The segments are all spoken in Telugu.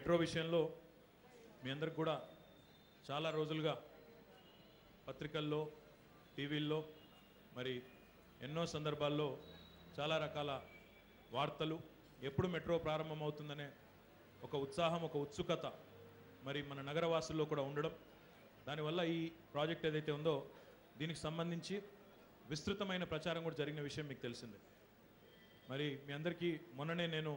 మెట్రో విషయంలో మీ అందరికి కూడా చాలా రోజులుగా పత్రికల్లో టీవీల్లో మరి ఎన్నో సందర్భాల్లో చాలా రకాల వార్తలు ఎప్పుడు మెట్రో ప్రారంభమవుతుందనే ఒక ఉత్సాహం ఒక ఉత్సుకత మరి మన నగరవాసుల్లో కూడా ఉండడం దానివల్ల ఈ ప్రాజెక్ట్ ఏదైతే ఉందో దీనికి సంబంధించి విస్తృతమైన ప్రచారం కూడా జరిగిన విషయం మీకు తెలిసిందే మరి మీ అందరికీ మొన్ననే నేను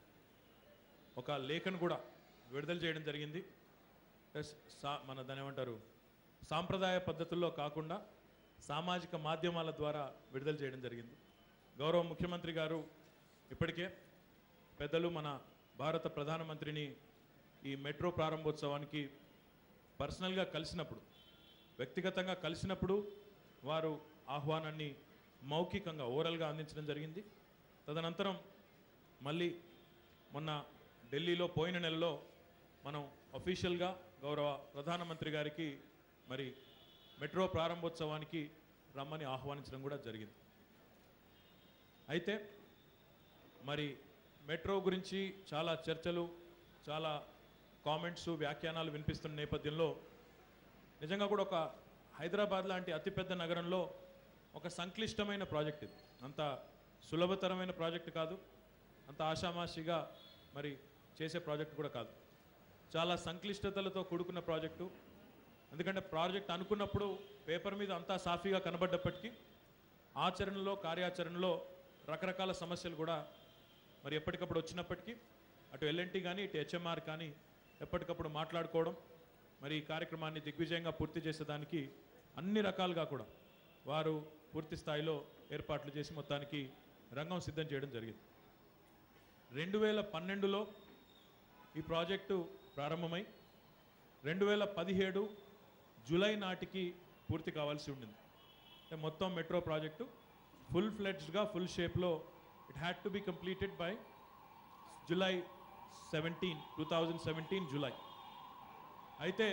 ఒక లేఖను కూడా విడుదల చేయడం జరిగింది ప్లస్ సా మన దాని ఏమంటారు సాంప్రదాయ పద్ధతుల్లో కాకుండా సామాజిక మాధ్యమాల ద్వారా విడుదల చేయడం జరిగింది గౌరవ ముఖ్యమంత్రి గారు ఇప్పటికే పెద్దలు మన భారత ప్రధానమంత్రిని ఈ మెట్రో ప్రారంభోత్సవానికి పర్సనల్గా కలిసినప్పుడు వ్యక్తిగతంగా కలిసినప్పుడు వారు ఆహ్వానాన్ని మౌఖికంగా ఓరల్గా అందించడం జరిగింది తదనంతరం మళ్ళీ మొన్న ఢిల్లీలో పోయిన నెలలో మనం అఫీషియల్గా గౌరవ ప్రధానమంత్రి గారికి మరి మెట్రో ప్రారంభోత్సవానికి రమ్మని ఆహ్వానించడం కూడా జరిగింది అయితే మరి మెట్రో గురించి చాలా చర్చలు చాలా కామెంట్స్ వ్యాఖ్యానాలు వినిపిస్తున్న నేపథ్యంలో నిజంగా కూడా ఒక హైదరాబాద్ లాంటి అతిపెద్ద నగరంలో ఒక సంక్లిష్టమైన ప్రాజెక్ట్ ఇది అంత సులభతరమైన ప్రాజెక్ట్ కాదు అంత ఆషామాషిగా మరి చేసే ప్రాజెక్ట్ కూడా కాదు చాలా సంక్లిష్టతలతో కూడుకున్న ప్రాజెక్టు ఎందుకంటే ప్రాజెక్ట్ అనుకున్నప్పుడు పేపర్ మీద అంతా సాఫీగా కనబడ్డప్పటికీ ఆచరణలో కార్యాచరణలో రకరకాల సమస్యలు కూడా మరి ఎప్పటికప్పుడు వచ్చినప్పటికీ అటు ఎల్ఎన్టీ కానీ ఇటు హెచ్ఎంఆర్ కానీ ఎప్పటికప్పుడు మాట్లాడుకోవడం మరి ఈ కార్యక్రమాన్ని దిగ్విజయంగా పూర్తి చేసేదానికి అన్ని రకాలుగా కూడా వారు పూర్తి స్థాయిలో ఏర్పాట్లు చేసి మొత్తానికి రంగం సిద్ధం చేయడం జరిగింది రెండు వేల పన్నెండులో ఈ ప్రాజెక్టు ప్రారంభమై రెండు వేల పదిహేడు జూలై నాటికి పూర్తి కావాల్సి ఉండింది అంటే మొత్తం మెట్రో ప్రాజెక్టు ఫుల్ ఫ్లెడ్జ్డ్గా ఫుల్ షేప్లో it had to be completed by July seventeen two thousand seventeen July అయితే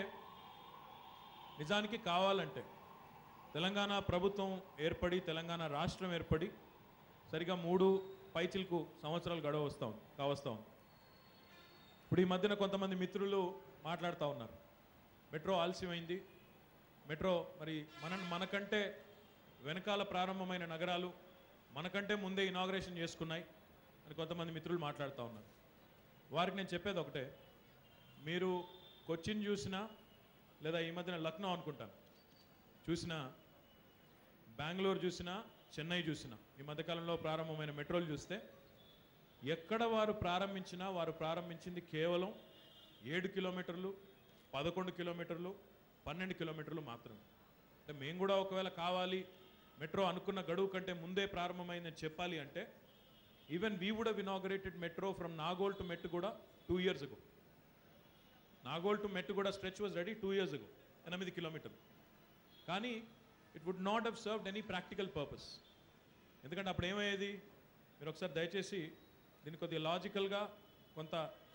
నిజానికి కావాలంటే తెలంగాణ ప్రభుత్వం ఏర్పడి తెలంగాణ రాష్ట్రం ఏర్పడి సరిగా మూడు పైచిలకు సంవత్సరాలు గడవ వస్తా ఉంది కావస్తా ఉంది ఇప్పుడు ఈ మధ్యన కొంతమంది మిత్రులు మాట్లాడుతూ ఉన్నారు మెట్రో ఆలస్యమైంది మెట్రో మరి మన మనకంటే వెనకాల ప్రారంభమైన నగరాలు మనకంటే ముందే ఇనాగ్రేషన్ చేసుకున్నాయి అని కొంతమంది మిత్రులు మాట్లాడుతూ ఉన్నారు వారికి నేను చెప్పేది ఒకటే మీరు కొచ్చిన్ చూసినా లేదా ఈ మధ్యన లక్నో అనుకుంటాను చూసినా బెంగళూరు చూసినా చెన్నై చూసినా ఈ మధ్యకాలంలో ప్రారంభమైన మెట్రోలు చూస్తే ఎక్కడ వారు ప్రారంభించినా వారు ప్రారంభించింది కేవలం ఏడు కిలోమీటర్లు పదకొండు కిలోమీటర్లు పన్నెండు కిలోమీటర్లు మాత్రమే అంటే మేము కూడా ఒకవేళ కావాలి మెట్రో అనుకున్న గడువు కంటే ముందే ప్రారంభమైందని చెప్పాలి అంటే even we would have inaugurated metro from Nagole to Mettuguda two years ago Nagole to Mettuguda stretch was ready two years ago ఎనిమిది కిలోమీటర్లు కానీ it would not have served any practical purpose ఎందుకంటే అప్పుడు ఏమయ్యేది మీరు ఒకసారి దయచేసి దీన్ని కొద్దిగా లాజికల్గా కొంత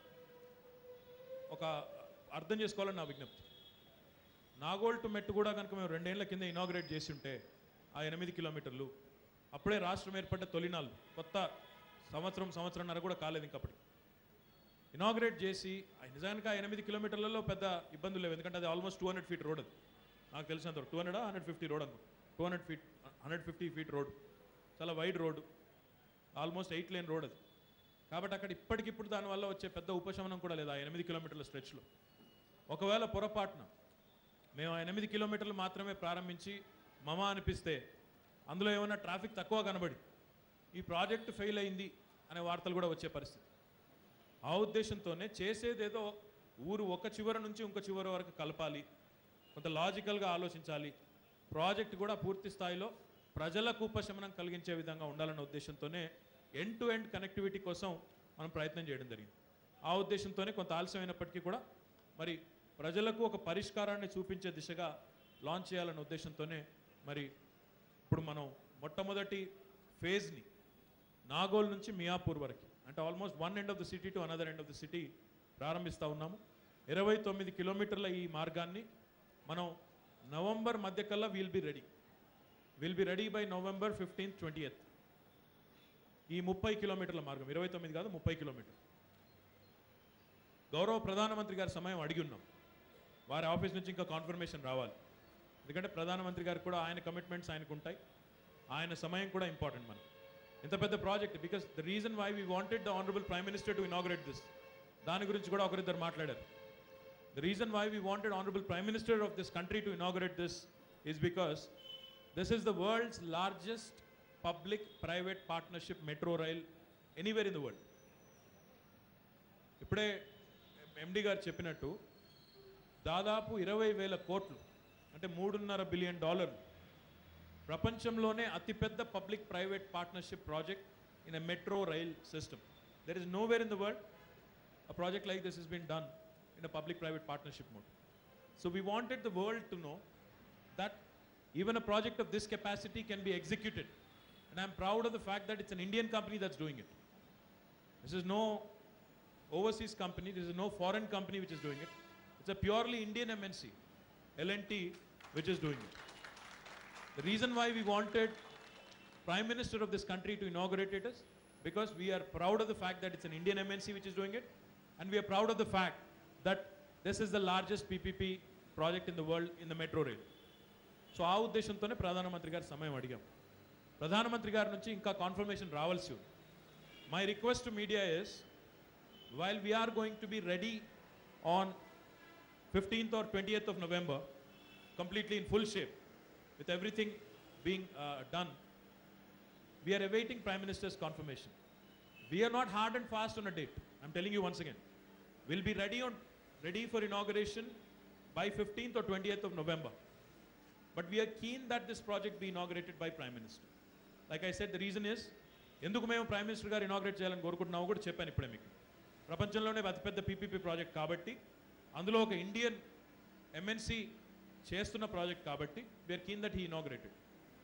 ఒక అర్థం చేసుకోవాలని నా విజ్ఞప్తి నాగోల్ టు మెట్టు కూడా కనుక మేము రెండేళ్ల కింద ఇనాగ్రేట్ చేసి ఉంటే ఆ ఎనిమిది కిలోమీటర్లు అప్పుడే రాష్ట్రం ఏర్పడ్డ తొలినాళ్ళు కొత్త సంవత్సరం సంవత్సరంన్నర కూడా కాలేదు ఇంకప్పటికి ఇనాగ్రేట్ చేసి ఆ నిజానికి ఆ ఎనిమిది కిలోమీటర్లలో పెద్ద ఇబ్బందులు లేవు ఎందుకంటే అది almost two hundred feet road అది నాకు తెలిసినంత two hundred hundred fifty road అనుకో two hundred feet hundred fifty feet road చాలా wide road almost eight lane road అది కాబట్టి అక్కడ ఇప్పటికిప్పుడు దానివల్ల వచ్చే పెద్ద ఉపశమనం కూడా లేదు ఆ ఎనిమిది కిలోమీటర్ల స్ట్రెచ్లో ఒకవేళ పొరపాటున మేము ఆ ఎనిమిది కిలోమీటర్లు మాత్రమే ప్రారంభించి మమ అనిపిస్తే అందులో ఏమైనా ట్రాఫిక్ తక్కువ కనబడి ఈ ప్రాజెక్ట్ ఫెయిల్ అయింది అనే వార్తలు కూడా వచ్చే పరిస్థితి ఆ ఉద్దేశంతోనే చేసేదేదో ఊరు ఒక చివర నుంచి ఇంకో చివరి వరకు కలపాలి కొంత లాజికల్గా ఆలోచించాలి ప్రాజెక్ట్ కూడా పూర్తి స్థాయిలో ప్రజలకు ఉపశమనం కలిగించే విధంగా ఉండాలన్న ఉద్దేశంతోనే ఎండ్ టు ఎండ్ కనెక్టివిటీ కోసం మనం ప్రయత్నం చేయడం జరిగింది ఆ ఉద్దేశంతోనే కొంత ఆలస్యమైనప్పటికీ కూడా మరి ప్రజలకు ఒక పరిష్కారాన్ని చూపించే దిశగా లాంచ్ చేయాలన్న ఉద్దేశంతోనే మరి ఇప్పుడు మనం మొట్టమొదటి ఫేజ్ని నాగోల్ నుంచి మియాపూర్ వరకు అంటే almost one end of the city to another end of the city ప్రారంభిస్తూ ఉన్నాము ఇరవై తొమ్మిది కిలోమీటర్ల ఈ మార్గాన్ని మనం నవంబర్ మధ్య కల్లా will be ready will be ready by November fifteenth twenty ఈ ముప్పై కిలోమీటర్ల మార్గం ఇరవై తొమ్మిది కాదు ముప్పై కిలోమీటర్ గౌరవ ప్రధానమంత్రి గారి సమయం అడిగి ఉన్నాం వారి ఆఫీస్ నుంచి ఇంకా కాన్ఫర్మేషన్ రావాలి ఎందుకంటే ప్రధానమంత్రి గారు కూడా ఆయన కమిట్మెంట్స్ ఆయనకు ఉంటాయి ఆయన సమయం కూడా ఇంపార్టెంట్ మనకి ఇంత పెద్ద project because the reason why we wanted the honourable prime minister to inaugurate this దాని గురించి కూడా ఒకరిద్దరు మాట్లాడారు the reason why we wanted honourable prime minister of this country to inaugurate this is because this is the world's largest public private partnership metro rail anywhere in the world ఇప్పుడే ఎండి గారు చెప్పినట్టు దాదాపు ఇరవై వేల కోట్లు అంటే మూడున్నర బిలియన్ డాలర్లు ప్రపంచంలోనే అతిపెద్ద public private partnership project in a metro rail system there is nowhere in the world a project like this has been done in a public private partnership mode. So we wanted the world to know that even a project of this capacity can be executed. And I'm proud of the fact that it's an Indian company that's doing it. This is no overseas company, this is no foreign company which is doing it. It's a purely Indian MNC, L&T, which is doing it. The reason why we wanted Prime Minister of this country to inaugurate it is because we are proud of the fact that it's an Indian MNC which is doing it, and we are proud of the fact that this is the largest PPP project in the world in the metro rail. So ఆ ఉద్దేశంతోనే ప్రధానమంత్రి గారి సమయం అడిగాం ప్రధానమంత్రి గారి నుంచి ఇంకా కాన్ఫర్మేషన్ రావాల్సి ఉంది my request to media is while we're going to be ready on fifteenth or twentieth of November completely in full shape, with everything being uh, done, we are awaiting Prime Minister's confirmation. We are not hard and fast on a date. I'm telling you once again. We'll be ready on ready for inauguration by 15th or 20th of November. But we are keen that this project be inaugurated by Prime Minister. Like I said, the reason is ఎందుకు మేము ప్రైమ్ మినిస్టర్ గారు ఇనాగ్రేట్ చేయాలని కోరుకుంటున్నామో కూడా చెప్పాను ఇప్పుడే మీకు ప్రపంచంలోనే అతిపెద్ద పీపీపీ ప్రాజెక్ట్ కాబట్టి అందులో ఒక ఇండియన్ ఎంఎన్సి చేస్తున్న ప్రాజెక్ట్ కాబట్టి we're keen that he inaugurated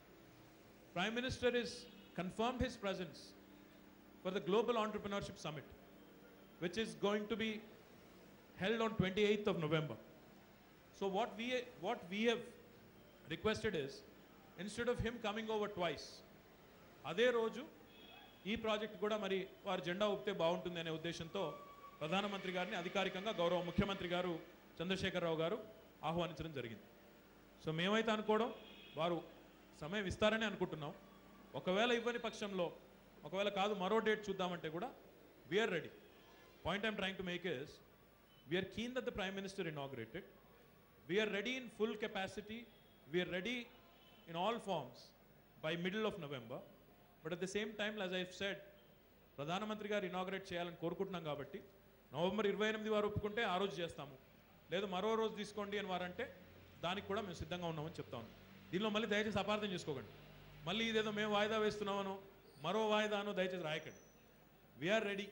prime minister is confirmed his presence for the Global Entrepreneurship Summit, which is going to be held on 28th of November. So what we what we have requested is, instead of him coming over twice, అదే రోజు ఈ ప్రాజెక్ట్ కూడా మరి వారి జెండా ఊపితే బాగుంటుంది అనే ఉద్దేశంతో ప్రధానమంత్రి గారిని అధికారికంగా గౌరవ ముఖ్యమంత్రి గారు చంద్రశేఖరరావు గారు ఆహ్వానించడం జరిగింది సో మేమైతే అనుకోవడం వారు సమయం ఇస్తారని అనుకుంటున్నాం ఒకవేళ ఇవ్వని పక్షంలో ఒకవేళ కాదు మరో డేట్ చూద్దామంటే కూడా we're ready point I'm trying to make is we're keen that the prime minister inaugurated we're ready in full capacity we're ready in all forms by middle of November but at the same time as I said ప్రధానమంత్రి గారు ఇనాగ్రేట్ చేయాలని కోరుకుంటున్నాం కాబట్టి నవంబర్ ఇరవై ఎనిమిది వారు ఒప్పుకుంటే ఆ రోజు చేస్తాము లేదు మరో రోజు తీసుకోండి అని వారంటే దానికి కూడా మేము సిద్ధంగా ఉన్నామని చెప్తాము దీనిలో మళ్ళీ దయచేసి అపార్థం చేసుకోకండి మళ్ళీ ఇదేదో మేము వాయిదా వేస్తున్నామనో మరో వాయిదానో దయచేసి రాయకండి we're ready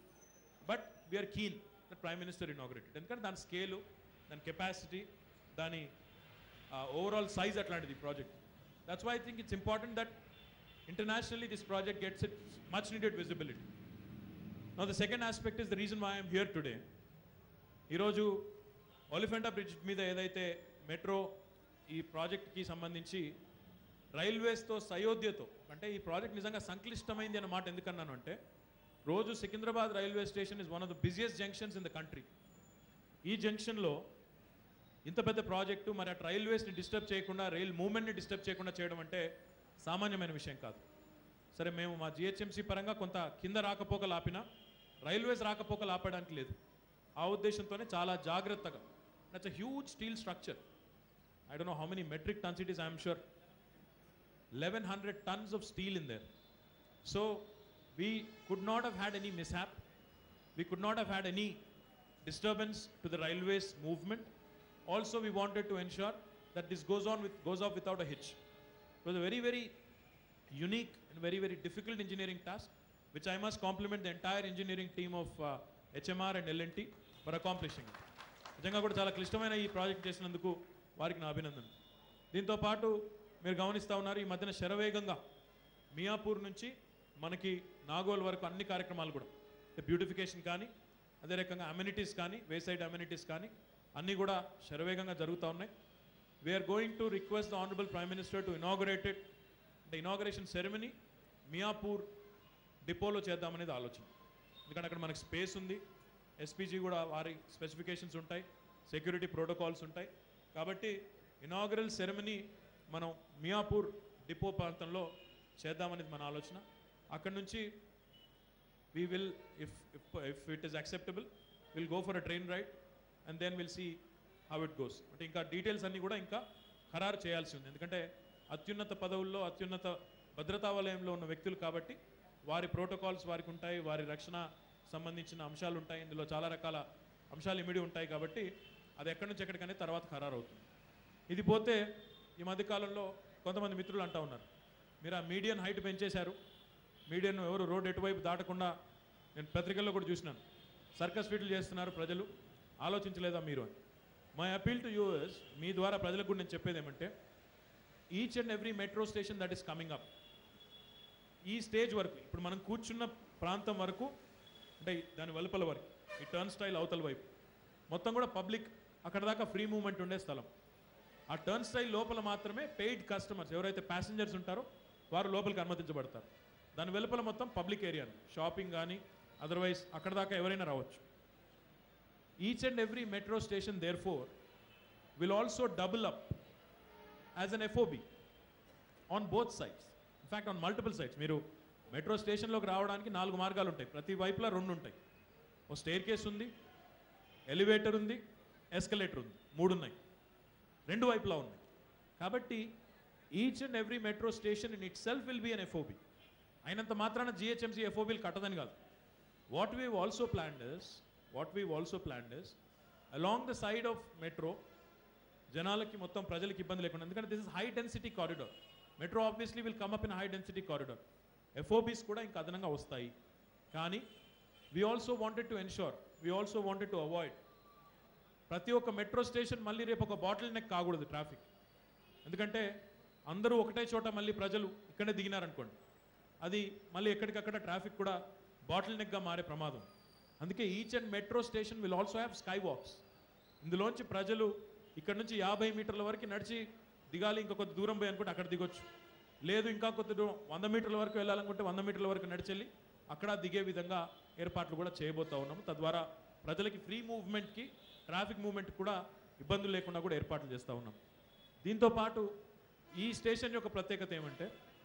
but we're keen that prime minister inaugurated ఎందుకంటే దాని స్కేలు దాని కెపాసిటీ దాని ఓవరాల్ సైజ్ అట్లాంటిది project that's why I think it's important that internationally this project gets it much needed visibility no the second aspect is the reason why I'm here today ఈరోజు ఒలిఫెంటా బ్రిడ్జ్ మీద ఏదైతే మెట్రో ఈ ప్రాజెక్ట్కి సంబంధించి రైల్వేస్తో సయోధ్యతో అంటే ఈ ప్రాజెక్ట్ నిజంగా సంక్లిష్టమైంది అన్న మాట ఎందుకన్నాను అంటే రోజు Secunderabad railway station is one of the busiest junctions in the country ఈ జంక్షన్లో ఇంత పెద్ద ప్రాజెక్టు మరి అటు రైల్వేస్ని డిస్టర్బ్ చేయకుండా రైల్ మూవ్మెంట్ని డిస్టర్బ్ చేయకుండా చేయడం అంటే సామాన్యమైన విషయం కాదు సరే మేము మా జిహెచ్ఎంసీ పరంగా కొంత కింద రాకపోకలు ఆపినా రైల్వేస్ రాకపోకలు ఆపడానికి లేదు ఆ ఉద్దేశంతోనే చాలా జాగ్రత్తగా that's a huge steel structure I don't know how many metric tons it is I'm sure eleven hundred tons of steel in there so we could not have had any mishap we could not have had any disturbance to the railways movement also we wanted to ensure that this goes on with goes off without a hitch it was a very very unique and very very difficult engineering task which i must compliment the entire engineering team of uh, hmr and lnt for accomplishing it నిజంగా కూడా చాలా క్లిష్టమైన ఈ ప్రాజెక్ట్ చేసినందుకు వారికి నా అభినందన దీంతో పాటు మీరు గమనిస్తూ ఉన్నారు ఈ మధ్యన శరవేగంగా మియాపూర్ నుంచి మనకి నాగోల్ వరకు అన్ని కార్యక్రమాలు కూడా బ్యూటిఫికేషన్ కానీ అదే రకంగా అమ్యూనిటీస్ కానీ వేసైడ్ అమ్యూనిటీస్ కానీ అన్నీ కూడా శరవేగంగా జరుగుతూ ఉన్నాయి we're going to request the honourable prime minister to inaugurated the inauguration ceremony Miyapur డిపోలో చేద్దామనేది ఆలోచన ఎందుకంటే అక్కడ మనకి స్పేస్ ఉంది ఎస్పీజీ కూడా వారి స్పెసిఫికేషన్స్ ఉంటాయి సెక్యూరిటీ ప్రోటోకాల్స్ ఉంటాయి కాబట్టి ఇనాగరల్ సెరమనీ మనం మియాపూర్ డిపో ప్రాంతంలో చేద్దామనేది మన ఆలోచన అక్కడి నుంచి we will if if, if it is acceptable we'll go for a train ride and then we'll see how it goes అంటే ఇంకా డీటెయిల్స్ అన్నీ కూడా ఇంకా ఖరారు చేయాల్సి ఉంది ఎందుకంటే అత్యున్నత పదవుల్లో అత్యున్నత భద్రతా వలయంలో ఉన్న వ్యక్తులు కాబట్టి వారి ప్రోటోకాల్స్ వారికి ఉంటాయి వారి రక్షణ సంబంధించిన అంశాలు ఉంటాయి ఇందులో చాలా రకాల అంశాలు ఇమిడి ఉంటాయి కాబట్టి అది ఎక్కడి నుంచి ఎక్కడికనే తర్వాత ఖరారు అవుతుంది ఇది పోతే ఈ మధ్యకాలంలో కొంతమంది మిత్రులు అంటా ఉన్నారు మీరు ఆ మీడియన్ హైట్ పెంచేశారు మీడియన్ ఎవరు రోడ్ ఎటువైపు దాటకుండా నేను పత్రికల్లో కూడా చూసినాను సర్కస్ ఫీట్లు చేస్తున్నారు ప్రజలు ఆలోచించలేదా మీరు అని మై అపీల్ టు యూఎస్ మీ ద్వారా ప్రజలకు కూడా నేను చెప్పేది ఏమంటే each and every metro station that is coming up ఈ స్టేజ్ వరకు ఇప్పుడు మనం కూర్చున్న ప్రాంతం వరకు అంటే దాని వెలుపల వరకు ఈ టర్న్ స్టైల్ అవతల వైపు మొత్తం కూడా పబ్లిక్ అక్కడ దాకా ఫ్రీ మూవ్మెంట్ ఉండే స్థలం ఆ టర్న్ స్టైల్ లోపల మాత్రమే పెయిడ్ కస్టమర్స్ ఎవరైతే ప్యాసింజర్స్ ఉంటారో వారు లోపలికి అనుమతించబడతారు దాని వెలుపల మొత్తం పబ్లిక్ ఏరియా షాపింగ్ కానీ అదర్వైజ్ అక్కడ దాకా ఎవరైనా రావచ్చు each and every metro station therefore will also double up as an FOB on both sides in fact on multiple sides మీరు మెట్రో స్టేషన్లోకి రావడానికి నాలుగు మార్గాలు ఉంటాయి ప్రతి వైపులా రెండు ఉంటాయి ఓ స్టేర్ కేస్ ఉంది ఎలివేటర్ ఉంది ఎస్కలేటర్ ఉంది మూడు ఉన్నాయి రెండు వైపులా ఉన్నాయి కాబట్టి each and every metro station in itself will be an FOB అయినంత మాత్రాన జిహెచ్ఎంసీ ఎఫ్ఓబీలు కట్టదని కాదు what we also planned is what we also planned is along the side of metro జనాలకి మొత్తం ప్రజలకి ఇబ్బంది లేకుండా ఎందుకంటే this is high density corridor metro obviously will come up in high density corridor FOBs కూడా ఇంకా అదనంగా వస్తాయి కానీ we also wanted to ensure we also wanted to avoid ప్రతి ఒక్క మెట్రో స్టేషన్ మళ్ళీ రేపు ఒక బాటిల్ నెక్ కాకూడదు ట్రాఫిక్ ఎందుకంటే అందరూ ఒకటే చోట మళ్ళీ ప్రజలు ఇక్కడే దిగినారనుకోండి అది మళ్ళీ ఎక్కడికక్కడ ట్రాఫిక్ కూడా బాటిల్ నెక్గా మారే ప్రమాదం అందుకే each and metro station will also have sky walks ఇందులోంచి ప్రజలు ఇక్కడ నుంచి యాభై మీటర్ల వరకు నడిచి దిగాలి ఇంకా కొద్ది దూరం పోయి అనుకుంటే అక్కడ దిగొచ్చు లేదు ఇంకా కొద్ది దూరం వంద మీటర్ల వరకు వెళ్ళాలనుకుంటే వంద మీటర్ల వరకు నడిచెళ్ళి అక్కడ దిగే విధంగా ఏర్పాట్లు కూడా చేయబోతా ఉన్నాము తద్వారా ప్రజలకి ఫ్రీ మూవ్మెంట్కి ట్రాఫిక్ మూవ్మెంట్ కూడా ఇబ్బందులు లేకుండా కూడా ఏర్పాట్లు చేస్తూ ఉన్నాం దీంతో పాటు ఈ స్టేషన్ యొక్క ప్రత్యేకత ఏమంటే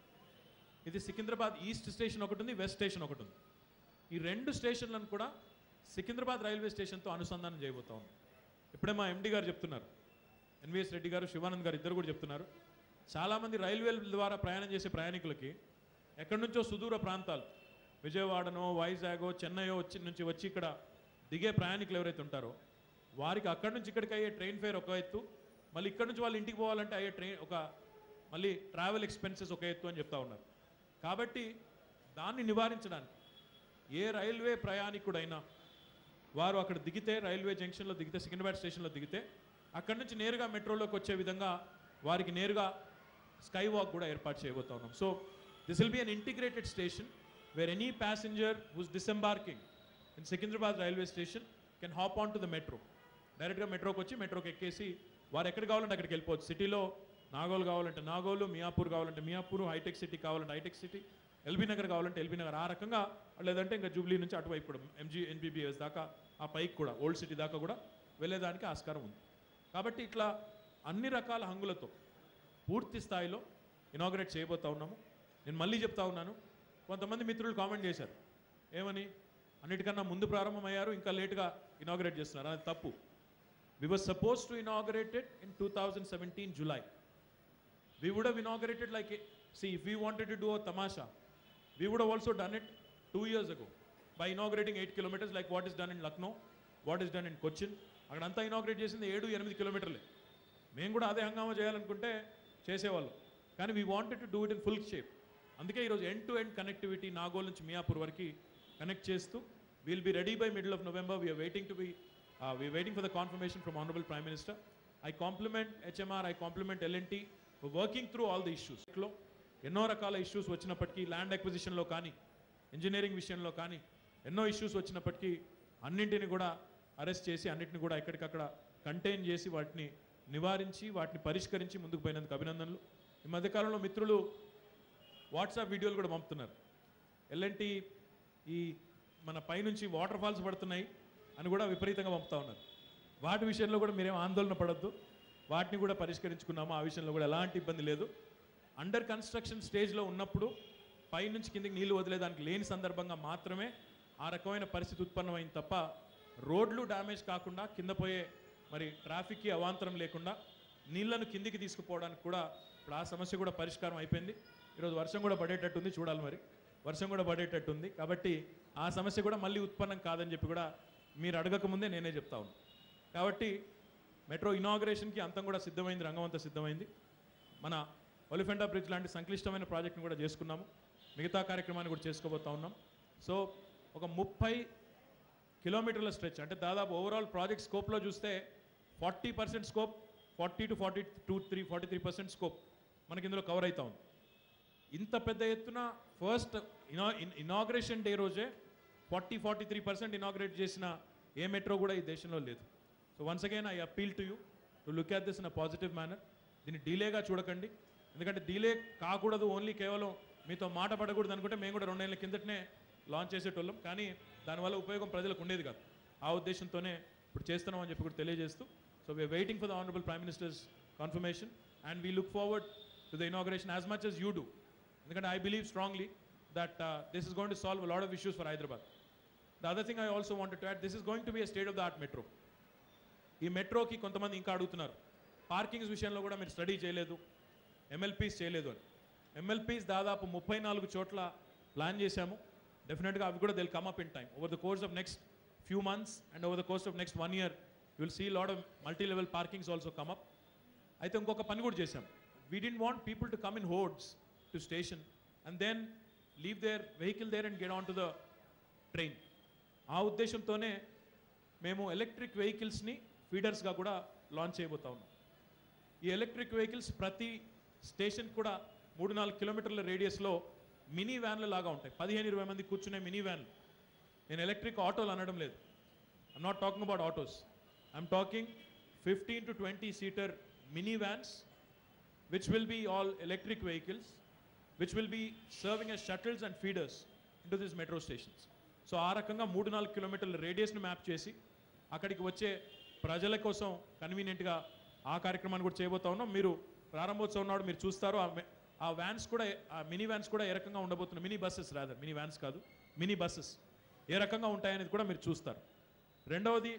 ఇది సికింద్రాబాద్ ఈస్ట్ స్టేషన్ ఒకటి ఉంది వెస్ట్ స్టేషన్ ఒకటి ఉంది ఈ రెండు స్టేషన్లను కూడా సికింద్రాబాద్ రైల్వే స్టేషన్తో అనుసంధానం చేయబోతా ఉన్నాం ఇప్పుడే మా ఎండి గారు చెప్తున్నారు ఎన్విఎస్ రెడ్డి గారు శివానంద్ గారు ఇద్దరు కూడా చెప్తున్నారు చాలామంది రైల్వేల ద్వారా ప్రయాణం చేసే ప్రయాణికులకి ఎక్కడి నుంచో సుదూర ప్రాంతాలు విజయవాడనో వైజాగో చెన్నైయో వచ్చి నుంచి వచ్చి ఇక్కడ దిగే ప్రయాణికులు ఎవరైతే ఉంటారో వారికి అక్కడి నుంచి ఇక్కడికి అయ్యే ట్రైన్ ఫేర్ ఒక ఎత్తు మళ్ళీ ఇక్కడ నుంచి వాళ్ళు ఇంటికి పోవాలంటే అయ్యే ట్రైన్ ఒక మళ్ళీ ట్రావెల్ ఎక్స్పెన్సెస్ ఒక ఎత్తు అని చెప్తా ఉన్నారు కాబట్టి దాన్ని నివారించడానికి ఏ రైల్వే ప్రయాణికుడైనా వారు అక్కడ దిగితే రైల్వే జంక్షన్లో దిగితే సికింద్రాబాద్ స్టేషన్లో దిగితే అక్కడి నుంచి నేరుగా మెట్రోలోకి వచ్చే విధంగా వారికి నేరుగా స్కై వాక్ కూడా ఏర్పాటు చేయబోతా ఉన్నాం so this will be an integrated station where any passenger who's disembarking in Secunderabad railway station can hop on to the metro డైరెక్ట్గా మెట్రోకి వచ్చి మెట్రోకి ఎక్కేసి వారు ఎక్కడ కావాలంటే అక్కడికి వెళ్ళిపోవచ్చు సిటీలో నాగోల్ కావాలంటే నాగోలు మియాపూర్ కావాలంటే మియాపూర్ హైటెక్ సిటీ కావాలంటే హైటెక్ సిటీ ఎల్బీ నగర్ కావాలంటే ఎల్బీ నగర్ ఆ రకంగా లేదంటే ఇంకా జూబ్లీ నుంచి అటువైపు కూడా ఎంజీ ఎన్బీబీఎస్ దాకా ఆ పైకి కూడా ఓల్డ్ సిటీ దాకా కూడా వెళ్ళేదానికి ఆస్కారం ఉంది కాబట్టి ఇట్లా అన్ని రకాల హంగులతో పూర్తి స్థాయిలో ఇనాగ్రేట్ చేయబోతా ఉన్నాము నేను మళ్ళీ చెప్తా ఉన్నాను కొంతమంది మిత్రులు కామెంట్ చేశారు ఏమని అన్నిటికన్నా ముందు ప్రారంభమయ్యారు ఇంకా లేటుగా ఇనాగ్రేట్ చేస్తున్నారు అది తప్పు we were supposed to inaugurated in two thousand seventeen July we would have inaugurated like a, see if we wanted to do a tamasha we would have also done it two years ago by inaugurating eight kilometers like what is done in lucknow what is done in cochin అక్కడంతా ఇనాగ్రేట్ చేసింది ఏడు ఎనిమిది కిలోమీటర్లే మేము కూడా అదే హంగామా చేయాలనుకుంటే చేసేవాళ్ళం కానీ we wanted to do it in full shape అందుకే ఈరోజు end to end connectivity Nagole నుంచి మియాపూర్ వరకు కనెక్ట్ చేస్తూ will be ready by middle of November we're waiting to be we're waiting for the confirmation from honourable prime minister I compliment HMR I compliment L&T working through all the issues లో ఎన్నో రకాల ఇష్యూస్ వచ్చినప్పటికీ ల్యాండ్ అక్విజిషన్లో కానీ ఇంజనీరింగ్ విషయంలో కానీ ఎన్నో ఇష్యూస్ వచ్చినప్పటికీ అన్నింటిని కూడా అరెస్ట్ చేసి అన్నింటిని కూడా ఎక్కడికక్కడ కంటైన్ చేసి వాటిని నివారించి వాటిని పరిష్కరించి ముందుకు పోయినందుకు అభినందనలు ఈ మధ్యకాలంలో మిత్రులు వాట్సాప్ వీడియోలు కూడా పంపుతున్నారు ఎల్ఎన్టీ ఈ మన పైనుంచి వాటర్ ఫాల్స్ పడుతున్నాయి అని కూడా విపరీతంగా పంపుతా ఉన్నారు వాటి విషయంలో కూడా మీరేం ఆందోళన పడొద్దు వాటిని కూడా పరిష్కరించుకున్నాము ఆ విషయంలో కూడా ఎలాంటి ఇబ్బంది లేదు అండర్ కన్స్ట్రక్షన్ స్టేజ్లో ఉన్నప్పుడు పైనుంచి కిందికి నీళ్లు వదిలేదానికి లేని సందర్భంగా మాత్రమే ఆ రకమైన పరిస్థితి ఉత్పన్నమైంది తప్ప రోడ్లు డ్యామేజ్ కాకుండా కింద పోయే మరి ట్రాఫిక్కి అవాంతరం లేకుండా నీళ్లను కిందికి తీసుకుపోవడానికి కూడా ఇప్పుడు ఆ సమస్య కూడా పరిష్కారం అయిపోయింది ఈరోజు వర్షం కూడా పడేటట్టుంది చూడాలి మరి వర్షం కూడా పడేటట్టుంది కాబట్టి ఆ సమస్య కూడా మళ్ళీ ఉత్పన్నం కాదని చెప్పి కూడా మీరు అడగక ముందే నేనే చెప్తా ఉన్నాను కాబట్టి మెట్రో ఇనాగ్రేషన్కి అంతం కూడా సిద్ధమైంది రంగం అంతా సిద్ధమైంది మన ఒలిఫెంటా బ్రిడ్జ్ లాంటి సంక్లిష్టమైన ప్రాజెక్ట్ని కూడా చేసుకున్నాము మిగతా కార్యక్రమాన్ని కూడా చేసుకోబోతా ఉన్నాం సో ఒక ముప్పై కిలోమీటర్ల స్ట్రెచ్ అంటే దాదాపు ఓవరాల్ ప్రాజెక్ట్ స్కోప్లో చూస్తే forty percent scope forty two forty two three forty three percent scope మనకి ఇందులో కవర్ అవుతా ఉంది ఇంత పెద్ద ఎత్తున ఫస్ట్ ఇనా ఇనాగ్రేషన్ డే రోజే forty forty three percent inaugurate చేసిన ఏ మెట్రో కూడా ఈ దేశంలో లేదు so once again I appeal to you to look at this in a positive manner దీన్ని డీలేగా చూడకండి ఎందుకంటే డీలే కాకూడదు ఓన్లీ కేవలం మీతో మాట పడకూడదు అనుకుంటే మేము కూడా రెండేళ్ల కిందటనే లాంచ్ చేసేటోళ్ళం కానీ దానివల్ల ఉపయోగం ప్రజలకు ఉండేది కాదు ఆ ఉద్దేశంతోనే ఇప్పుడు చేస్తున్నామని చెప్పి కూడా తెలియజేస్తూ so we're waiting for the honourable prime minister's confirmation and we look forward to the inauguration as much as you do ఎందుకంటే I believe strongly that this is going to solve lot of issues for Hyderabad the other thing I also want to add this is going to be a state of the art metro ఈ మెట్రోకి కొంతమంది ఇంకా అడుగుతున్నారు పార్కింగ్స్ విషయంలో కూడా మీరు స్టడీ చేయలేదు ఎమ్మెల్పీస్ చేయలేదు అని ఎమ్మెల్పీస్ దాదాపు ముప్పై నాలుగు చోట్ల ప్లాన్ చేశాము డెఫినెట్గా అవి కూడా will come up in time over the course of next few months and over the course of next one year will see lot of multi level parkings also come up అయితే ఇంకొక పని కూడా చేశాం we didn't want people to come in hordes to station and then leave their vehicle there and get on to the train ఆ ఉద్దేశంతోనే మేము ఎలక్ట్రిక్ వెహికల్స్ని ఫీడర్స్గా కూడా లాంచ్ చేయబోతా ఉన్నాం ఈ ఎలక్ట్రిక్ వెహికల్స్ ప్రతి స్టేషన్ కూడా మూడు నాలుగు కిలోమీటర్ల రేడియస్లో మినీ వ్యాన్ల లాగా ఉంటాయి పదిహేను ఇరవై మంది కూర్చునే మినీ వ్యాన్లు నేను ఎలక్ట్రిక్ ఆటోలు అనడం లేదు I'm not talking about autos I'm talking fifteen to twenty seater mini vans which will be all electric vehicles, which will be serving as shuttles and feeders into these metro stations. So ఆ రకంగా మూడు నాలుగు కిలోమీటర్ల రేడియస్ని మ్యాప్ చేసి అక్కడికి వచ్చే ప్రజల కోసం కన్వీనియంట్గా ఆ కార్యక్రమాన్ని కూడా చేయబోతా ఉన్నాం మీరు ప్రారంభోత్సవం నాడు మీరు చూస్తారు ఆ మె- ఆ వ్యాన్స్ కూడా ఆ మినీ వ్యాన్స్ కూడా ఏ రకంగా ఉండబోతున్నాయి mini buses rather mini vans కాదు మినీ బస్సెస్ ఏ రకంగా ఉంటాయనేది కూడా మీరు చూస్తారు రెండవది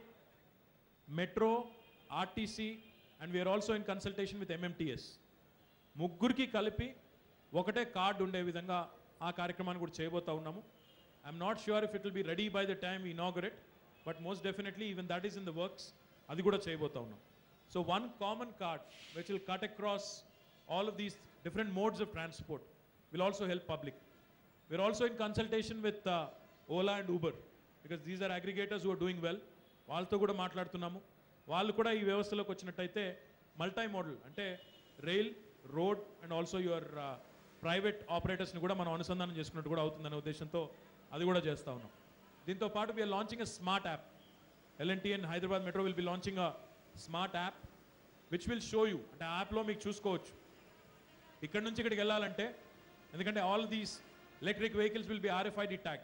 metro RTC and we're also in consultation with MMTS ముగ్గురికి కలిపి ఒకటే కార్డు ఉండే విధంగా ఆ కార్యక్రమాన్ని కూడా చేయబోతా ఉన్నాము I'm not sure if it will be ready by the time inaugurate but most definitely even that is in the works అది కూడా చేయబోతా ఉన్నాం so one common card which will cut across all of these different modes of transport will also help public We're also in consultation with uh, Ola and Uber because these are aggregators who are doing well. వాళ్ళతో కూడా మాట్లాడుతున్నాము వాళ్ళు కూడా ఈ వ్యవస్థలోకి వచ్చినట్టయితే మల్టీ మోడల్ అంటే rail road and also your private ఆపరేటర్స్ని కూడా మనం అనుసంధానం చేసుకున్నట్టు కూడా అవుతుందనే ఉద్దేశంతో అది కూడా చేస్తా ఉన్నాం దీంతో పాటు we're launching a smart app L&T and Hyderabad metro will be launching a smart app which will show you అంటే యాప్లో మీకు చూసుకోవచ్చు ఇక్కడ నుంచి ఇక్కడికి వెళ్ళాలంటే ఎందుకంటే all these electric vehicles will be RFID tag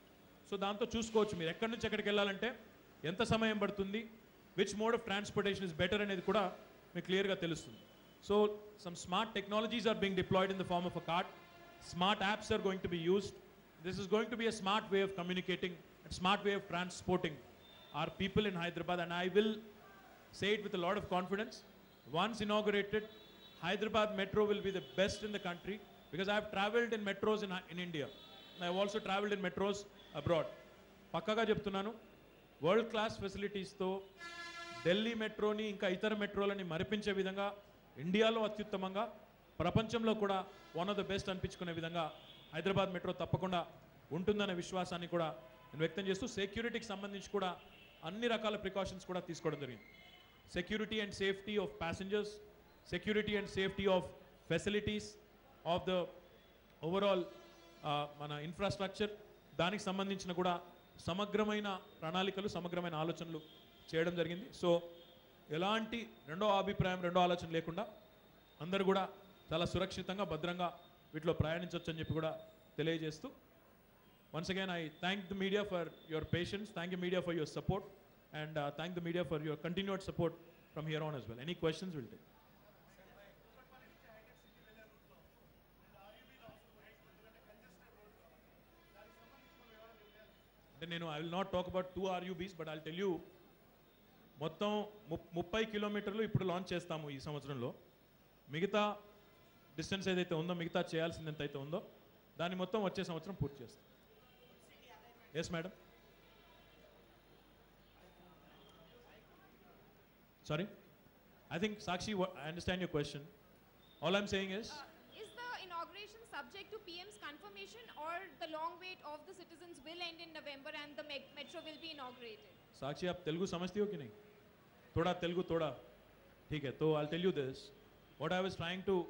so దాంతో చూసుకోవచ్చు మీరు ఎక్కడి నుంచి ఎక్కడికి వెళ్ళాలంటే ఎంత సమయం పడుతుంది which mode of transportation is better అనేది కూడా మీకు క్లియర్గా తెలుస్తుంది so some smart technologies are being deployed in the form of a card smart apps are going to be used this is going to be a smart way of communicating and smart way of transporting our people in Hyderabad and I will say it with a lot of confidence. Once inaugurated, Hyderabad Metro will be the best in the country because I've traveled in metros in, in India. And I've also traveled in metros abroad. పక్కగా చెప్తున్నాను వరల్డ్ క్లాస్ ఫెసిలిటీస్తో ఢిల్లీ మెట్రోని ఇంకా ఇతర మెట్రోలని మరిపించే విధంగా ఇండియాలో అత్యుత్తమంగా ప్రపంచంలో కూడా వన్ ఆఫ్ ద బెస్ట్ అనిపించుకునే విధంగా హైదరాబాద్ మెట్రో తప్పకుండా ఉంటుందనే విశ్వాసాన్ని కూడా నేను వ్యక్తం చేస్తూ సెక్యూరిటీకి సంబంధించి కూడా అన్ని రకాల ప్రికాషన్స్ కూడా తీసుకోవడం జరిగింది security and safety of passengers, security and safety of facilities of the overall uh, మన ఇన్ఫ్రాస్ట్రక్చర్ దానికి సంబంధించిన కూడా సమగ్రమైన ప్రణాళికలు సమగ్రమైన ఆలోచనలు చేయడం జరిగింది సో ఎలాంటి రెండో అభిప్రాయం రెండో ఆలోచన లేకుండా అందరూ కూడా చాలా సురక్షితంగా భద్రంగా వీటిలో ప్రయాణించవచ్చు అని చెప్పి కూడా తెలియజేస్తూ Once again, I thank the media for your patience. Thank you, media, for your support. and uh, thank the media for your continued support from here on as well. Any questions we'll take. అంటే నేను I will not talk about two RUBs but I tell you మొత్తం ము- ముప్పై కిలోమీటర్లు ఇప్పుడు లాంచ్ చేస్తాము ఈ సంవత్సరంలో మిగతా డిస్టెన్స్ ఏదైతే ఉందో మిగతా చేయాల్సింది ఎంత అయితే ఉందో దాన్ని మొత్తం వచ్చే సంవత్సరం పూర్తి చేస్తాం yes madam sorry I think Sakshi I understand your question all I'm saying is Uh, is the inauguration subject to PM's confirmation or the long wait of the citizens will end in November and the me- metro will be inaugurated? Sakshi आप तेलुगु समझती हो कि नहीं थोड़ा तेलुगु थोड़ा ठीक है तो I tell you this what i was trying to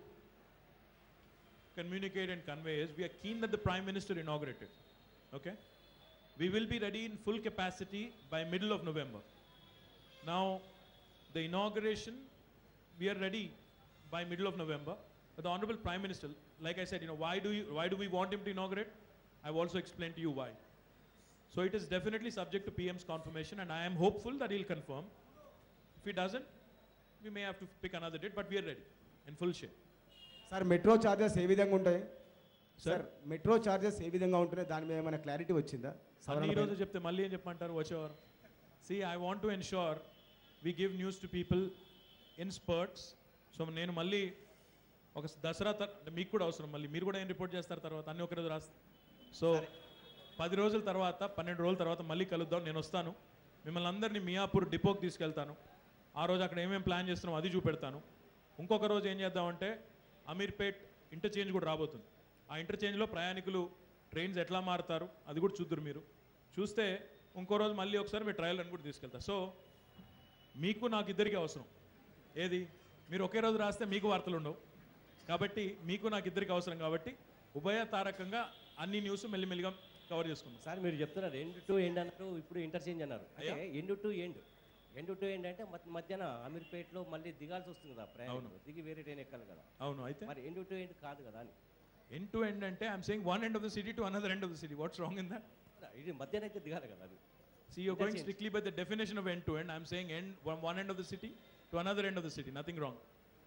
communicate and convey is we are keen that the prime minister inaugurated okay we will be ready in full capacity by middle of november now the inauguration we are ready by middle of november but the honorable prime minister like i said you know why do you why do we want him to inaugurate i've also explained to you why so it is definitely subject to PM's confirmation, and I am hopeful that he'll confirm. If he doesn't, we may have to pick another date, but we are ready in full shape. Sir metro charges ఏ విధంగా ఉంటాయి Sir? సార్ మెట్రో ఛార్జెస్ ఏ విధంగా ఉంటున్నాయి దాని మీద ఏమైనా క్లారిటీ వచ్చిందా అన్ని సవరణ ఈ రోజు పైన? చెప్తే మళ్ళీ ఏం చెప్పమంటారు వచ్చేవారు see I want to ensure we give news to people in spurts so నేను మళ్ళీ ఒక దసరా తర్- అంటే మీకు కూడా అవసరం మళ్ళీ మీరు కూడా ఏం రిపోర్ట్ చేస్తారు తర్వాత అన్ని ఒక రోజు రాస్తారు సో పది రోజుల తర్వాత పన్నెండు రోజుల తర్వాత మళ్ళీ కలుద్దాం నేను వస్తాను మిమ్మల్ని అందరినీ మియాపూర్ డిపోకి తీసుకెళ్తాను ఆ రోజు అక్కడ ఏమేమి ప్లాన్ చేస్తున్నాం అది చూపెడతాను ఇంకొక రోజు ఏం చేద్దామంటే అమీర్పేట్ ఇంటర్చేంజ్ కూడా రాబోతుంది ఆ ఇంటర్చేంజ్లో ప్రయాణికులు ట్రైన్స్ ఎట్లా మారుతారు అది కూడా చూద్దరు మీరు చూస్తే ఇంకో రోజు మళ్ళీ ఒకసారి మీరు ట్రయల్ అని కూడా తీసుకెళ్తారు సో మీకు నాకు ఇద్దరికి అవసరం ఏది మీరు ఒకే రోజు రాస్తే మీకు వార్తలు ఉండవు కాబట్టి మీకు నాకు ఇద్దరికి అవసరం కాబట్టి ఉభయ తారకంగా అన్ని న్యూస్ మెల్లిమెల్లిగా కవర్ చేసుకుందాం సార్ మీరు చెప్తున్నారు ఎండ్ టు ఎండ్ అన్నారు ఇప్పుడు ఇంటర్చేంజ్ అన్నారు అంటే అయ్యా. End to end end to end అంటే మధ్య- మధ్యాహ్న అమీర్పేటలో మళ్ళీ దిగాల్సి వస్తుంది కదా ప్రయాణికులు దిగి వేరే ట్రైన్ ఎక్కాలి కదా అవును అయితే మరి ఎండ్ టు ఎండ్ కాదు కదా అని ఎండ్ టు ఎండ్ అంటే I'm saying one end of the city to another end of the city what's wrong in that ఇది మధ్యాహ్నం అయితే దిగాలి కదా అది See, you're going Interchange. strictly by the definition of end to end. I'm saying end from one end of the city to another end of the city. Nothing wrong.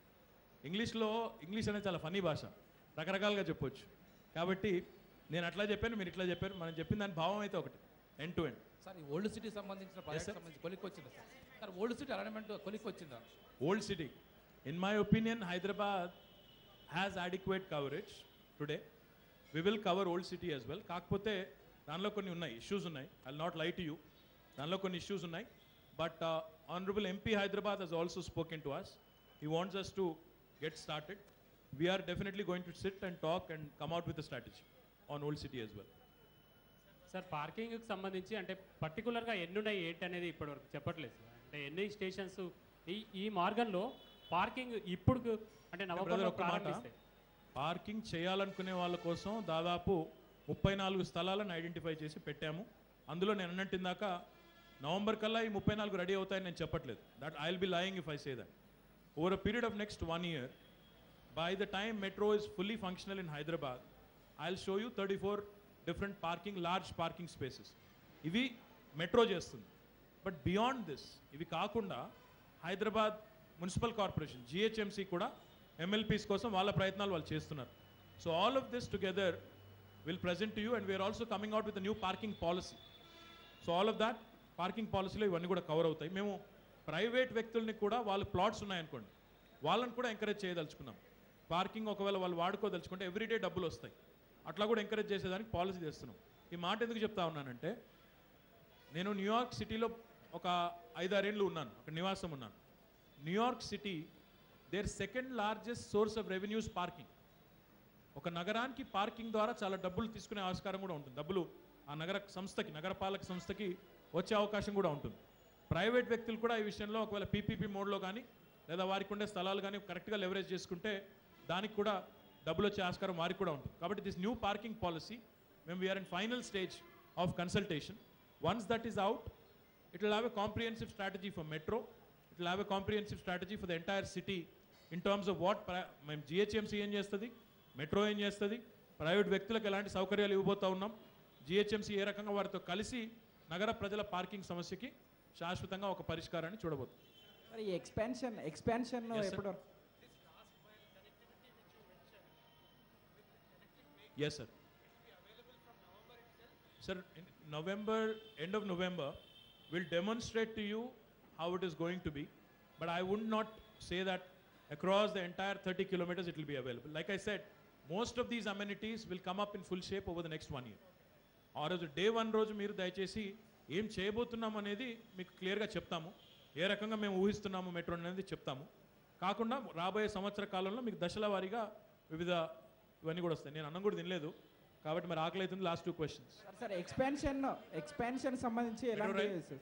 ఇంగ్లీష్లో ఇంగ్లీష్ అనేది చాలా ఫనీ భాష రకరకాలుగా చెప్పొచ్చు కాబట్టి నేను అట్లా చెప్పాను మీరు ఇట్లా చెప్పారు మనం చెప్పిన దాని భావం అయితే ఒకటి ఎండ్ టు ఎండ్ సార్ ఈ ఓల్డ్ సిటీ సంబంధించిన ప్రాజెక్ట్ sir. సంబంధించి కొలిక్ వచ్చిందా sir sir old city alignment కొలిక్ వచ్చిందా old city in my opinion Hyderabad has adequate coverage today we will cover old city as well కాకపోతే దానిలో కొన్ని ఉన్నాయి ఇష్యూస్ ఉన్నాయి I not lie to you దానిలో కొన్ని ఇష్యూస్ ఉన్నాయి but honourable MP Hyderabad has also spoken to us he wants us to get started we're definitely going to sit and talk and come out with strategy on old city as well sir పార్కింగ్కి సంబంధించి అంటే పర్టికులర్గా ఎన్ని ఉన్నాయి ఏంటి అనేది ఇప్పటివరకు చెప్పట్లేదు సార్ అంటే ఎన్ని స్టేషన్స్ ఈ ఈ మార్గంలో పార్కింగ్ ఇప్పుడు అంటే బ్రదర్ నవంబర్లో ఒక్క మాట ప్రారంభిస్తే పార్కింగ్ చేయాలనుకునే వాళ్ళ కోసం దాదాపు ముప్పై నాలుగు స్థలాలను ఐడెంటిఫై చేసి పెట్టాము అందులో నేను అన్నట్టు ఇందాక నవంబర్ కల్లా ఈ ముప్పై నాలుగు రెడీ అవుతాయని నేను చెప్పట్లేదు that I will be lying if I say that over a period of next one year by the time metro is fully functional in Hyderabad I will show you thirty four different parking large parking spaces ఇవి మెట్రో చేస్తుంది బట్ బియాండ్ దిస్ ఇవి కాకుండా హైదరాబాద్ మున్సిపల్ కార్పొరేషన్ జిహెచ్ఎంసీ కూడా ఎమ్మెల్పీస్ కోసం వాళ్ళ ప్రయత్నాలు వాళ్ళు చేస్తున్నారు so all of this together will present to you and we're also coming out with new parking policy so all of that parking పాలసీలో ఇవన్నీ కూడా కవర్ అవుతాయి మేము ప్రైవేట్ వ్యక్తుల్ని కూడా వాళ్ళ ప్లాట్స్ ఉన్నాయనుకోండి వాళ్ళని కూడా ఎంకరేజ్ చేయదలుచుకున్నాం పార్కింగ్ ఒకవేళ వాళ్ళు వాడుకోదలుచుకుంటే ఎవ్రీడే డబ్బులు వస్తాయి అట్లా కూడా ఎంకరేజ్ చేసేదానికి పాలసీ చేస్తున్నాం ఈ మాట ఎందుకు చెప్తా ఉన్నానంటే నేను న్యూయార్క్ సిటీలో ఒక ఐదారేళ్ళు ఉన్నాను ఒక నివాసం ఉన్నాను New York city their second largest source of revenues parking ఒక నగరానికి పార్కింగ్ ద్వారా చాలా డబ్బులు తీసుకునే ఆస్కారం కూడా ఉంటుంది డబ్బులు ఆ నగర సంస్థకి నగరపాలక సంస్థకి వచ్చే అవకాశం కూడా ఉంటుంది ప్రైవేట్ వ్యక్తులు కూడా ఈ విషయంలో ఒకవేళ పీపీపీ మోడ్లో కానీ లేదా వారికి ఉండే స్థలాలు కానీ కరెక్ట్గా లెవరేజ్ చేసుకుంటే దానికి కూడా డబ్బులు వచ్చే ఆస్కారం వారికి కూడా ఉంటుంది కాబట్టి దిస్ న్యూ పార్కింగ్ పాలసీ మేము we're in final stage of consultation once that is out it will have a comprehensive strategy for metro it will have a comprehensive strategy for the entire city in terms of what pri- మేము జిహెచ్ఎంసీ ఏం చేస్తుంది మెట్రో ఏం చేస్తుంది ప్రైవేట్ వ్యక్తులకు ఎలాంటి సౌకర్యాలు ఇవ్వబోతా ఉన్నాం జిహెచ్ఎంసీ ఏ రకంగా వారితో కలిసి నగర ప్రజల పార్కింగ్ సమస్యకి శాశ్వతంగా ఒక పరిష్కారాన్ని చూడబోతుంది మరి ఈ ఎక్స్పాన్షన్ ఎక్స్పాన్షన్ Yes, sir. ఎప్పుడు Yes, sir. Sir, in November, end of November, we'll demonstrate to you how it is going to be. But I would not say that across the entire 30 kilometers it will be available. Like I said, most of these amenities will come up in full shape over the next one year. ఆ రోజు డే వన్ రోజు మీరు దయచేసి ఏం చేయబోతున్నాం అనేది మీకు క్లియర్గా చెప్తాము ఏ రకంగా మేము ఊహిస్తున్నాము మెట్రో అనేది చెప్తాము కాకుండా రాబోయే సంవత్సర కాలంలో మీకు దశల వారీగా వివిధ ఇవన్నీ కూడా వస్తాయి నేను అన్నం కూడా తినలేదు కాబట్టి మరి ఆకలి అవుతుంది last two questions sir sir expansion expansion సంబంధించి ఎలాంటి right? సార్?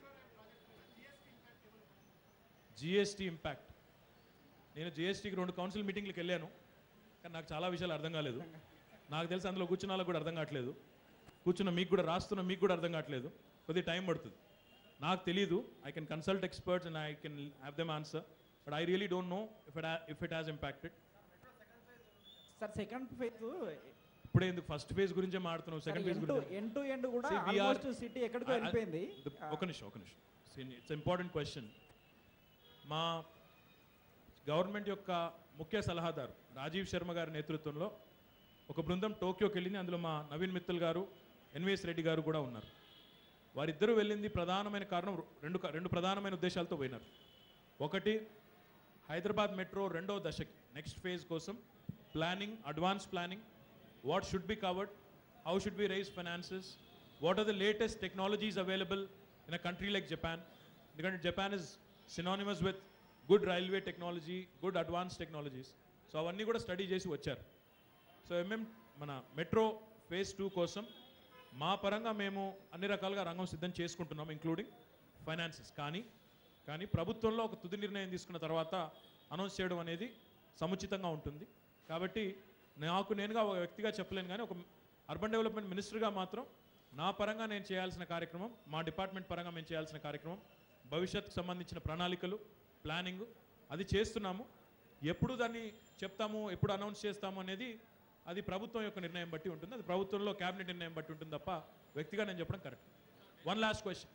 జిఎస్టీ ఇంపాక్ట్ నేను జిఎస్టీకి రెండు కౌన్సిల్ మీటింగ్లకు వెళ్ళాను కానీ నాకు చాలా విషయాలు అర్థం కాలేదు నాకు తెలిసి అందులో కూర్చున్న వాళ్ళకి కూడా అర్థం కావట్లేదు కూర్చున్న మీకు కూడా రాస్తున్న మీకు కూడా అర్థం కావట్లేదు కొద్దిగా టైం పడుతుంది నాకు తెలీదు I can consult experts and I can have them answer but I really don't know if it if it has impacted sir second phase ఇప్పుడే ఎందుకు ఫస్ట్ ఫేజ్ గురించే మాడుతున్నావు సెకండ్ ఫేజ్ ఎండ్ టు గురించి ఎండ్ టు ఎండ్ కూడా See, we are- almost city ఎక్కడికో I- I- వెళ్ళిపోయింది the- ఒక నిమిషం ఒక నిమిషం ఇట్స్ ఇంపార్టెంట్ క్వశ్చన్ మా గవర్నమెంట్ యొక్క ముఖ్య సలహాదారు రాజీవ్ శర్మ గారి నేతృత్వంలో ఒక బృందం టోక్యోకి వెళ్ళింది అందులో మా నవీన్ మిత్తల్ గారు ఎన్విఎస్ రెడ్డి గారు కూడా ఉన్నారు వారిద్దరూ వెళ్ళింది ప్రధానమైన కారణం రెండు కా- రెండు ప్రధానమైన ఉద్దేశాలతో పోయినారు ఒకటి హైదరాబాద్ మెట్రో రెండో దశకి నెక్స్ట్ ఫేజ్ కోసం planning advance planning what should be covered how should be raise finances what are the latest technologies available in a country like Japan ఎందుకంటే Japan is synonymous with good railway technology good advance technologies so అవన్నీ కూడా స్టడీ చేసి వచ్చారు సో ఎంఎం మన మెట్రో ఫేజ్ టూ కోసం మా పరంగా మేము అన్ని రకాలుగా రంగం సిద్ధం చేసుకుంటున్నాం ఇంక్లూడింగ్ ఫైనాన్సెస్ కానీ కానీ ప్రభుత్వంలో ఒక తుది నిర్ణయం తీసుకున్న తర్వాత అనౌన్స్ చేయడం అనేది సముచితంగా ఉంటుంది కాబట్టి నాకు నేనుగా ఒక వ్యక్తిగా చెప్పలేను కానీ ఒక అర్బన్ డెవలప్మెంట్ మినిస్టర్గా మాత్రం నా పరంగా నేను చేయాల్సిన కార్యక్రమం మా డిపార్ట్మెంట్ పరంగా మేము చేయాల్సిన కార్యక్రమం భవిష్యత్తుకు సంబంధించిన ప్రణాళికలు ప్లానింగ్ అది చేస్తున్నాము ఎప్పుడు దాన్ని చెప్తాము ఎప్పుడు అనౌన్స్ చేస్తాము అనేది అది ప్రభుత్వం యొక్క నిర్ణయం బట్టి ఉంటుంది అది ప్రభుత్వంలో క్యాబినెట్ నిర్ణయం బట్టి ఉంటుంది తప్ప వ్యక్తిగా నేను చెప్పడం correct one last question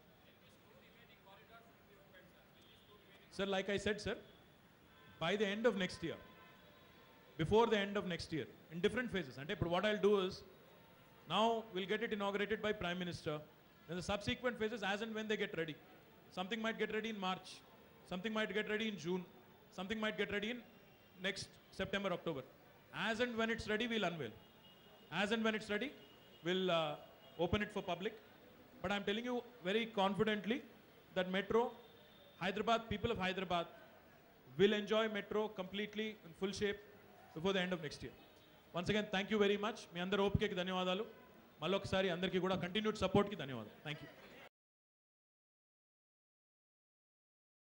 Sir, like I said, sir, by the end of next year, before the end of next year, in different phases, and what I'll do is, now we'll get it inaugurated by Prime Minister. Then the subsequent phases, as and when they get ready. Something might get ready in March, something might get ready in June, something might get ready in next September, October. As and when it's ready, we'll unveil. As and when it's ready, we'll uh, open it for public. But I'm telling you very confidently that Metro Hyderabad, people of Hyderabad will enjoy metro completely in full shape before the end of next year. Once again, thank you very much. మీ అందరి ఓపికకి ధన్యవాదాలు మళ్ళొకసారి అందరికీ కూడా కంటిన్యూడ్ సపోర్ట్కి ధన్యవాదాలు థ్యాంక్ యూ